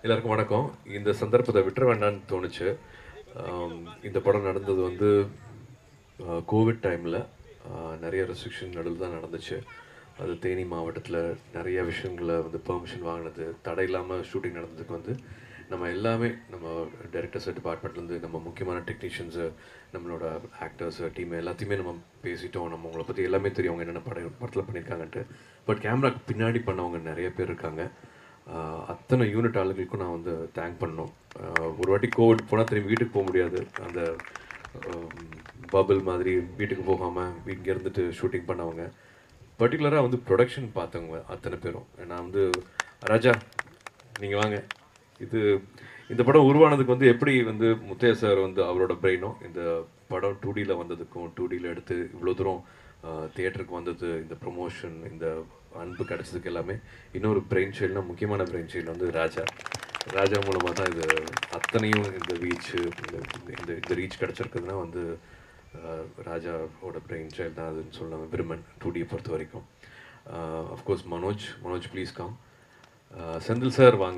எல்லாருக்கும் வணக்கம் இந்த சந்தர்ப்பத்தை விட்டுற வேண்டாம்னு தோணுச்சு ஆம், இந்த படம் நடந்தது வந்து கோவிட் டைமில் நிறைய ரெஸ்ட்ரிக்ஷன் நடுவில் தான் நடந்துச்சு அது தேனி மாவட்டத்தில் நிறைய விஷயங்களை வந்து பெர்மிஷன் வாங்கினது தடை இல்லாமல் ஷூட்டிங் நடந்ததுக்கு வந்து நம்ம எல்லாமே நம்ம டைரக்டர்ஸ் டிபார்ட்மெண்ட்லேருந்து நம்ம முக்கியமான டெக்னீஷியன்ஸு நம்மளோட ஆக்டர்ஸ் டீம் எல்லாத்தையுமே நம்ம பேசிட்டோம் நம்ம உங்களை பற்றி எல்லாமே தெரியும் அவங்க என்னென்ன படம் படத்தில் பண்ணியிருக்காங்கன்ட்டு பட் கேமராக்கு பின்னாடி பண்ணவங்க நிறைய பேர் இருக்காங்க ஆஹ் அத்தனை யூனிட் ஆளுங்களுக்கும் நான் வந்து தேங்க் பண்ணணும் ஆஹ் ஒரு வாட்டி கோவிட் போனால் திரும்பி வீட்டுக்கு போக முடியாது அந்த பபிள் மாதிரி வீட்டுக்கு போகாமல் இங்கே இருந்துட்டு ஷூட்டிங் பண்ணவங்க பர்டிகுலராக வந்து ப்ரொடக்ஷன் பார்த்தவங்க அத்தனை பேரும் நான் வந்து ராஜா நீங்கள் வாங்க இது இந்த படம் உருவானதுக்கு வந்து எப்படி வந்து முத்தையா சார் வந்து அவரோட பிரெயினும் இந்த படம் டூ டியில் வந்ததுக்கும் டூ டியில் எடுத்து இவ்வளோ தூரம் தியேட்டருக்கு வந்தது இந்த ப்ரொமோஷன் இந்த அன்பு கிடைச்சதுக்கு எல்லாமே இன்னொரு பிரெயின் சைல்டுனா முக்கியமான பிரெயின் சைல்டு வந்து ராஜா ராஜா மூலமாக தான் இது அத்தனையும் இந்த ரீச்சு இந்த இந்த இந்த ரீச் கிடச்சிருக்குதுன்னா வந்து அஹ், ராஜாவோட பிரெயின் சைல்டு தான் அதுன்னு சொல்லுவாங்க விருமன் டூ டியை பொறுத்த வரைக்கும் of course Manoj Manoj please come Senthil sir வாங்க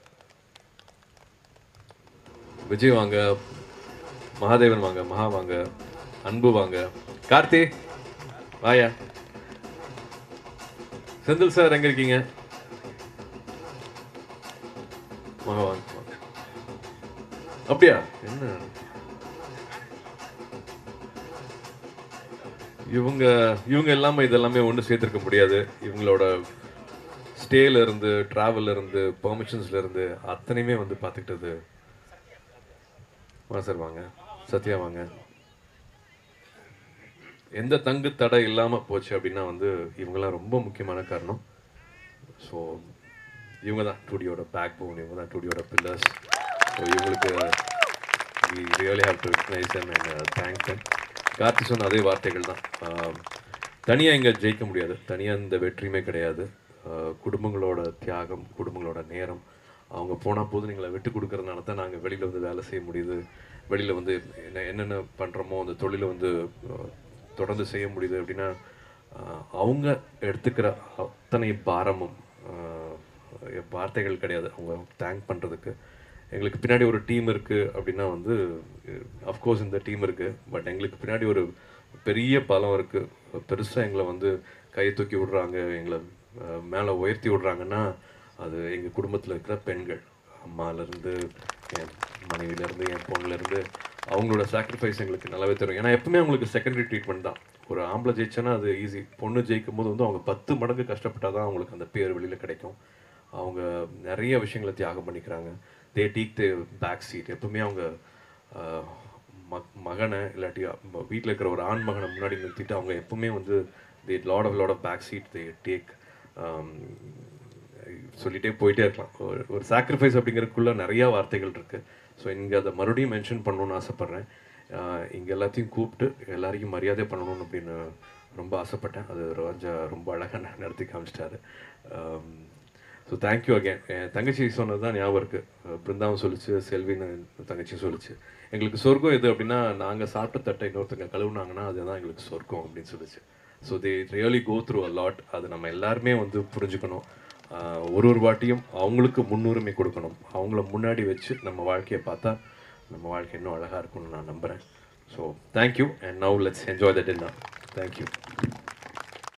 விஜய் வாங்க மகாதேவன் வாங்க மகா வாங்க அன்பு வாங்க கார்த்தி வாயா செந்தில் சார் எங்க இருக்கீங்க மகா வாங்க வாங்க. அப்படியா என்ன இவங்க இவங்க இல்லாம இதெல்லாமே ஒன்று சேர்த்திருக்க முடியாது இவங்களோட ஸ்டேல இருந்து டிராவல்ல இருந்து பெர்மிஷன்ஸ்ல இருந்து அத்தனையுமே வந்து பார்த்துக்கிட்டது வா சார் வாங்க சத்யா வாங்க எந்த தங்கு தடை இல்லாமல் போச்சு அப்படின்னா வந்து இவங்கெல்லாம் ரொம்ப முக்கியமான காரணம் ஸோ இவங்க தான் டூடியோட பேக் போன் இவங்க தான் டூடியோட பில்லர்ஸ் ஸோ இவங்களுக்கு we really have to recognise and thank them Karthi சொன்ன அதே வார்த்தைகள் தான் தனியாக இங்கே ஜெயிக்க முடியாது தனியாக இந்த வெற்றியுமே கிடையாது ஆஹ் குடும்பங்களோட தியாகம் குடும்பங்களோட நேரம் அவங்க போனால் போது நீங்களை விட்டு கொடுக்கறதுனால தான் நாங்கள் வெளியில் வந்து வேலை செய்ய முடியுது வெளியில் வந்து என்ன என்னென்ன பண்ணுறோமோ அந்த தொழிலை வந்து ஆஹ் தொடர்ந்து செய்ய முடியுது அப்படின்னா ஆஹ் அவங்க எடுத்துக்கிற அத்தனை பாரமும் ஆஹ் வார்த்தைகள் கிடையாது அவங்க தேங்க் பண்ணுறதுக்கு எங்களுக்கு பின்னாடி ஒரு டீம் இருக்குது அப்படின்னா வந்து அஃப்கோர்ஸ் இந்த டீம் இருக்குது பட் எங்களுக்கு பின்னாடி ஒரு பெரிய பலம் இருக்குது பெருசாக எங்களை வந்து கையை தூக்கி விடுறாங்க எங்களை மேலே உயர்த்தி விடுறாங்கன்னா அது எங்கள் குடும்பத்தில் இருக்கிற பெண்கள் அம்மாலேருந்து என் மனைவிலேருந்து என் பொண்ணுலேருந்து அவங்களோட சாக்ரிஃபைஸ் எங்களுக்கு நல்லாவே தரும் ஏன்னா எப்பவுமே அவங்களுக்கு செகண்டரி ட்ரீட்மெண்ட் தான் ஒரு ஆம்பளை ஜெயிச்சேன்னா அது ஈஸி பொண்ணு ஜெயிக்கும் போது வந்து அவங்க பத்து மடங்கு கஷ்டப்பட்டால் தான் அவங்களுக்கு அந்த பேர் வெளியில் கிடைக்கும் அவங்க நிறைய விஷயங்களை தியாகம் பண்ணிக்கிறாங்க தே டீக் த பேக் சீட் எப்பவுமே அவங்க ஆஹ், மக் மகனை இல்லாட்டி வீட்டில் இருக்கிற ஒரு ஆண் மகனை முன்னாடி நிறுத்திட்டு அவங்க எப்பவுமே வந்து they lot of lot of back seat they take சொல்லிட்டே போயிட்டே இருக்கலாம் ஒரு ஒரு சாக்ரிஃபைஸ் அப்படிங்கிறதுக்குள்ள நிறைய வார்த்தைகள் இருக்கு ஸோ இங்கே அதை மறுபடியும் மென்ஷன் பண்ணணும்னு ஆசைப்பட்றேன் இங்கே எல்லாத்தையும் கூப்பிட்டு எல்லாரையும் மரியாதை பண்ணணும் அப்படின்னு ரொம்ப ஆசைப்பட்டேன் அது ரோஜா ரொம்ப அழகாக ந- நடத்தி காமிச்சிட்டாரு ஸோ தேங்க்யூ அகேன் என் தங்கச்சி சொன்னது தான் ஞாபகம் இருக்குது பிருந்தாவும் சொல்லிச்சு செல்வின்னு தங்கச்சியும் சொல்லிச்சு எங்களுக்கு சொர்க்கம் எது அப்படின்னா நாங்கள் சாப்பிட்ட தட்டை இன்னொருத்தங்க கழுவுனாங்கன்னா அதுதான் எங்களுக்கு சொர்க்கம் அப்படின்னு சொல்லிச்சு so they really go through a lot அது நம்ம எல்லாருமே வந்து புரிஞ்சுக்கணும் ஆஹ் ஒரு ஒரு வாட்டியும் அவங்களுக்கு முன்னுரிமை கொடுக்கணும் அவங்கள முன்னாடி வச்சு நம்ம வாழ்க்கையை பார்த்தா நம்ம வாழ்க்கை இன்னும் அழகாக இருக்கும்னு நான் நம்புகிறேன் so thank you and now let's enjoy the dinner thank you